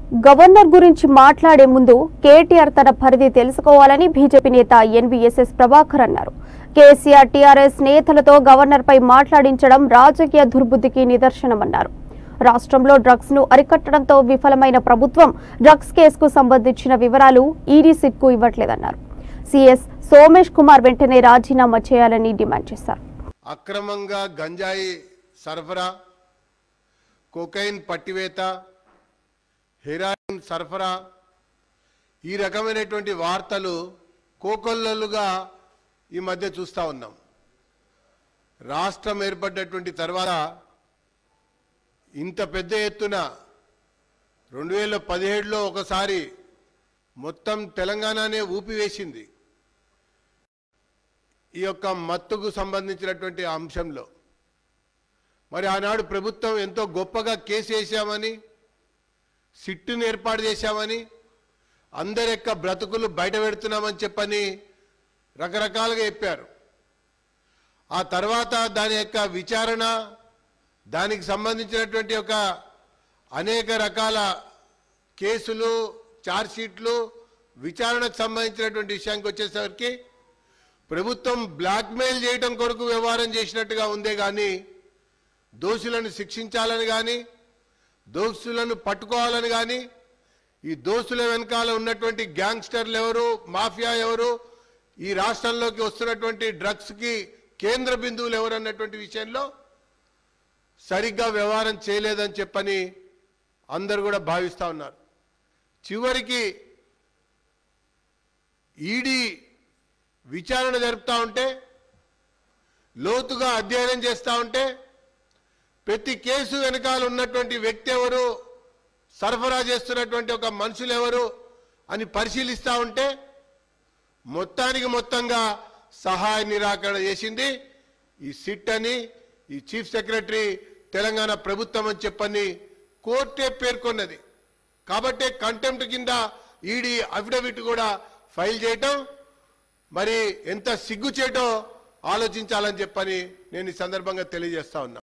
governor గురించి మాట్లాడే ముందు కేటీఆర్ తన పరిధి తెలుసుకోవాలని బీజేపీ నేత ఎన్వీఎస్ఎస్ ప్రభాకర్ అన్నారు కేసీఆర్ టీఆర్ఎస్ నేతలతో గవర్నర్పై మాట్లాడించడం రాజకీయ దుర్బుద్ధికి నిదర్శనమన్నారు రాష్ట్రంలో డ్రగ్స్ ను అరికట్టడంతో విఫలమైన ప్రభుత్వం డ్రగ్స్ కేసుకు సంబంధించిన వివరాలు ఈడీ సిట్కు ఇవ్వట్లేదన్నారు సీఎస్ సోమేష్ కుమార్ వెంటనే రాజీనామా చేయాలని డిమాండ్ చేశారు అక్రమంగా గంజాయి సరఫరా కోకైన్ పట్టివేత హెరాయిన్ సరఫరా ఈ రకమైనటువంటి వార్తలు కోకొల్లలుగా ఈ మధ్య చూస్తూ ఉన్నాం రాష్ట్రం ఏర్పడ్డటువంటి తర్వాత ఇంత పెద్ద ఎత్తున రెండు వేల పదిహేడులో ఒకసారి మొత్తం తెలంగాణనే ఊపివేసింది ఈ యొక్క మత్తుకు సంబంధించినటువంటి అంశంలో మరి ఆనాడు ప్రభుత్వం ఎంతో గొప్పగా కేసు వేశామని సిట్టును ఏర్పాటు చేశామని అందరి యొక్క బ్రతుకులు బయట పెడుతున్నామని చెప్పని రకరకాలుగా చెప్పారు ఆ తర్వాత దాని యొక్క విచారణ దానికి సంబంధించినటువంటి ఒక అనేక రకాల కేసులు ఛార్జ్షీట్లు విచారణకు సంబంధించినటువంటి విషయానికి వచ్చేసరికి ప్రభుత్వం బ్లాక్మెయిల్ చేయడం కొరకు వ్యవహారం చేసినట్టుగా ఉందే కానీ దోషులను శిక్షించాలని కానీ దోషులను పట్టుకోవాలని కానీ ఈ దోషుల వెనకాల ఉన్నటువంటి గ్యాంగ్స్టర్లు ఎవరు మాఫియా ఎవరు ఈ రాష్ట్రంలోకి వస్తున్నటువంటి డ్రగ్స్కి కేంద్ర బిందువులు ఎవరు అన్నటువంటి విషయంలో సరిగ్గా వ్యవహారం చేయలేదని చెప్పని అందరు కూడా భావిస్తూ ఉన్నారు చివరికి ఈడీ విచారణ జరుపుతూ ఉంటే లోతుగా అధ్యయనం చేస్తూ ఉంటే ప్రతి కేసు వెనకాల ఉన్నటువంటి వ్యక్తి ఎవరు సరఫరా చేస్తున్నటువంటి ఒక మనుషులు ఎవరు అని పరిశీలిస్తూ ఉంటే మొత్తానికి మొత్తంగా సహాయ నిరాకరణ చేసింది ఈ సిట్ అని ఈ చీఫ్ సెక్రటరీ తెలంగాణ ప్రభుత్వం అని చెప్పని కోర్టే పేర్కొన్నది కాబట్టే కంటెంప్ట్ కింద ఈడీ అఫిడవిట్ కూడా ఫైల్ చేయటం మరి ఎంత సిగ్గుచేటో ఆలోచించాలని చెప్పని నేను ఈ సందర్భంగా తెలియజేస్తా ఉన్నా